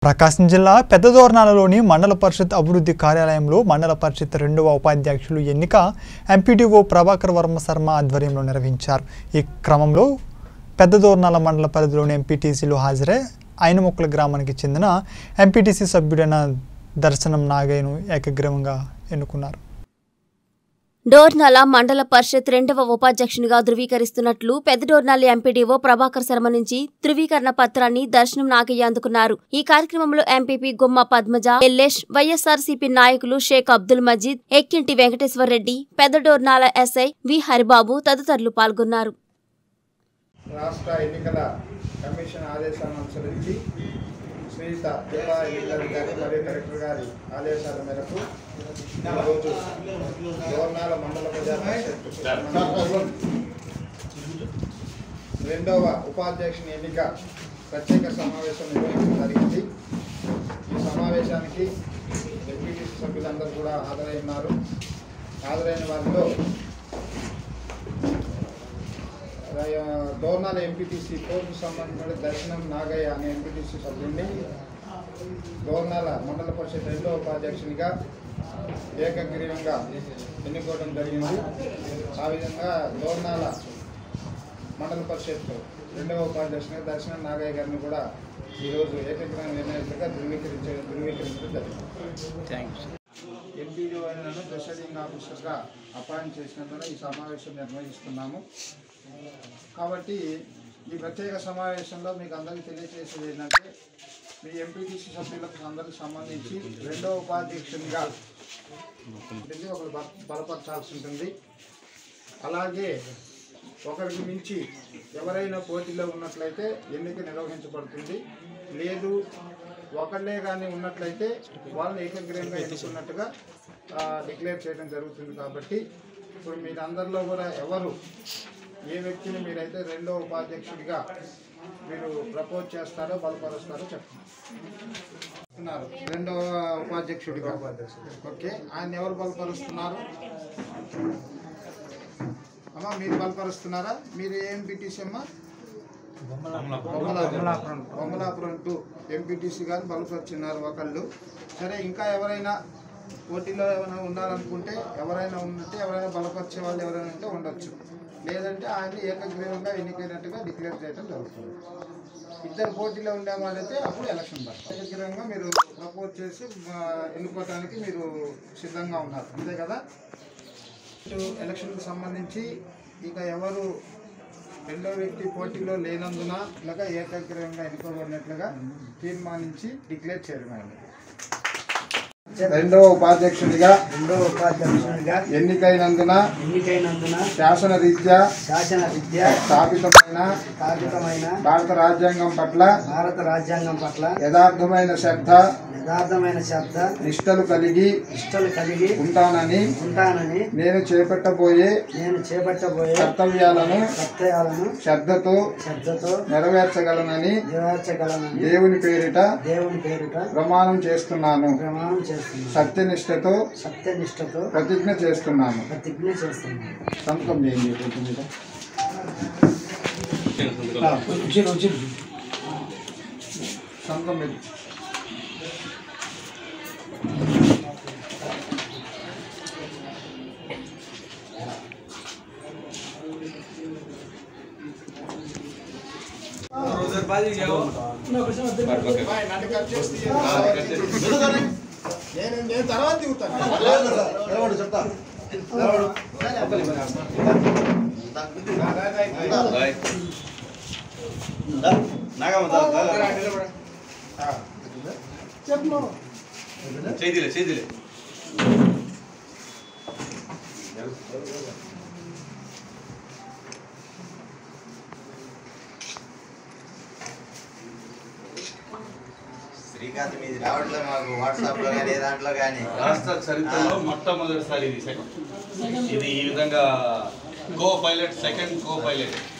ప్రకాశం జిల్లా పెద్దదోర్నాలలోని మండల పరిషత్ అభివృద్ధి కార్యాలయంలో మండల పరిషత్ రెండవ ఉపాధ్యక్షులు ఎన్నిక ఎంపీటీఓ ప్రభాకర్ వర్మ శర్మ ఆధ్వర్యంలో నిర్వహించారు ఈ క్రమంలో పెద్దదోర్నాల మండల పరిధిలోని ఎంపీటీసీలు హాజరై ఐనముక్కల గ్రామానికి చెందిన ఎంపీటీసీ సభ్యుడైన దర్శనం నాగయ్యను ఏకగ్రీవంగా ఎన్నుకున్నారు డోర్నాల మండల పరిషత్ రెండవ ఉపాధ్యక్షునిగా ధృవీకరిస్తున్నట్లు పెద్ద డోర్నాల ఎంపీడీఓ ప్రభాకర్ శర్మ నుంచి ధృవీకరణ పత్రాన్ని దర్శనం నాగయ్య అందుకున్నారు ఈ కార్యక్రమంలో ఎంపీపీ గుమ్మ పద్మజ ఎల్లేష్ వైఎస్ఆర్సీపీ నాయకులు షేక్ అబ్దుల్ మజీద్ ఎక్కింటి వెంకటేశ్వర్ రెడ్డి పెద్ద డోర్నాల ఎస్ఐ వి హరిబాబు తదితరులు పాల్గొన్నారు రాష్ట్ర ఎన్నికల కమిషన్ ఆదేశాలను అనుసరించి శ్రీయుత జిల్లా ఎన్నికల అధికారి మరియు కలెక్టర్ గారి ఆదేశాల మేరకు ఈరోజు గవర్నాల మండల ప్రజా పరిషత్ రెండవ ఉపాధ్యక్షుని ఎన్నిక ప్రత్యేక సమావేశం నిర్వహించడం జరిగింది ఈ సమావేశానికి ఎంపీటీసీ సభ్యులందరూ కూడా హాజరై ఉన్నారు హాజరైన వారిలో దోర్నాల ఎంపీటీసీ కోర్టు సంబంధించిన దర్శనం నాగయ్య అనే ఎంపీటీసీ సభ్యుడిని దోర్నాల మండల పరిషత్ రెండో ఉపాధ్యక్షునిగా ఏకగ్రీవంగా ఎన్నుకోవడం జరిగింది ఆ విధంగా దోర్నాల మండల పరిషత్ రెండవ ఉపాధ్యక్షునిగా దర్శనం నాగయ్య గారిని కూడా ఈరోజు ఏకగ్రీవ నిర్ణయించగా ధృవీకరించడం ధృవీకరించడం జరిగింది ఎంపీడీ అయినను ప్రెసిడింగ్ ఆఫీసర్గా అపాయింట్ చేసినందున ఈ సమావేశం నిర్వహిస్తున్నాము కాబట్టి ఈ ప్రత్యేక సమావేశంలో మీకు అందరికీ తెలియజేసేది ఏంటంటే మీ ఎంపీటీసీ సభ్యులకు అందరికి సంబంధించి రెండో ఉపాధ్యక్షునిగా ఉంటుంది ఒకరు బ- బలపరచాల్సి ఉంటుంది అలాగే ఒకరికి మించి ఎవరైనా పోటీలో ఉన్నట్లయితే ఎన్నిక నిర్వహించబడుతుంది లేదు ఒకళ్ళే కానీ ఉన్నట్లయితే వాళ్ళని ఏకగ్రీవంగా ఎన్నుకున్నట్టుగా డిక్లేర్ చేయడం జరుగుతుంది కాబట్టి ఇప్పుడు మీరు అందరిలో కూడా ఎవరు ఏ వ్యక్తిని మీరైతే రెండో ఉపాధ్యక్షుడిగా మీరు ప్రపోజ్ చేస్తారో బలపరుస్తారో చెప్తున్నారు రెండవ ఉపాధ్యక్షుడిగా ఓకే ఆయన ఎవరు బలపరుస్తున్నారు అమ్మా మీరు బలపరుస్తున్నారా మీరు ఏం పిటిసి అమ్మా బొమ్మలాపురం బొమ్మలాపురం టు ఎంపీటీసీ గారు బలపరుచున్నారు ఒకళ్ళు సరే ఇంకా ఎవరైనా పోటీలో ఏమైనా ఉండాలనుకుంటే ఎవరైనా ఉన్నట్టే ఎవరైనా బలపరిచే వాళ్ళు ఎవరైనా ఉంటే ఉండొచ్చు లేదంటే ఆయన్ని ఏకగ్రీవంగా ఎన్నికైనట్టుగా డిక్లేర్ చేయడం జరుగుతుంది ఇద్దరు పోటీలో ఉండేవాళ్ళైతే అప్పుడు ఎలక్షన్ పడుతుంది ఏకగ్రీవంగా మీరు ప్రపోజ్ చేసి ఆ, ఎన్నుకోవడానికి మీరు సిద్ధంగా ఉన్నారు అంతే కదా ఇటు ఎలక్షన్కు సంబంధించి ఇక ఎవరు రెండో వ్యక్తి పోటీలో లేనందున ఇలాగా ఏకగ్రీవంగా ఎన్నుకోబడినట్లుగా తీర్మానించి డిక్లేర్ చేయడం అయింది రెండవ ఉపాధ్యక్షుడిగా రెండో ఉపాధ్యక్షునిగా ఎన్నికైనందున ఎన్నికైనందున శాసన రీత్యా శాసన విద్య స్థాపితమైన స్థాపితమైన భారత రాజ్యాంగం పట్ల భారత రాజ్యాంగం పట్ల యథార్థమైన శ్రద్ధ యథార్థమైన శ్రద్ధ నిష్టలు కలిగి నిష్టలు కలిగి ఉంటానని ఉంటానని నేను చేపట్టబోయే నేను చేపట్టబోయే కర్తవ్యాలను కర్తవ్యాలను శ్రద్ధతో శ్రద్ధతో నెరవేర్చగలనని నెరవేర్చగలనని దేవుని పేరిట దేవుని పేరిట ప్రమాణం చేస్తున్నాను ప్రమాణం చేస్తున్నాను సత్యనిష్టతో సత్యనిష్టతో ప్రతిజ్ఞ చేస్తున్నాను ప్రతిజ్ఞ చేస్తున్నాను సంతకం చేయండి కొంచెం మీద. సంతకం మీద. నేను నేను తర్వాత దిగుతాను చేదిలే చేదిలే శ్రీకాంత్ మీది రావట్లే మాకు వాట్సాప్ లో కానీ ఏ దాంట్లో కానీ రాష్ట్ర చరిత్రలో మొట్టమొదటిసారి ఇది సెకండ్ ఇది ఈ విధంగా copilot second co pilot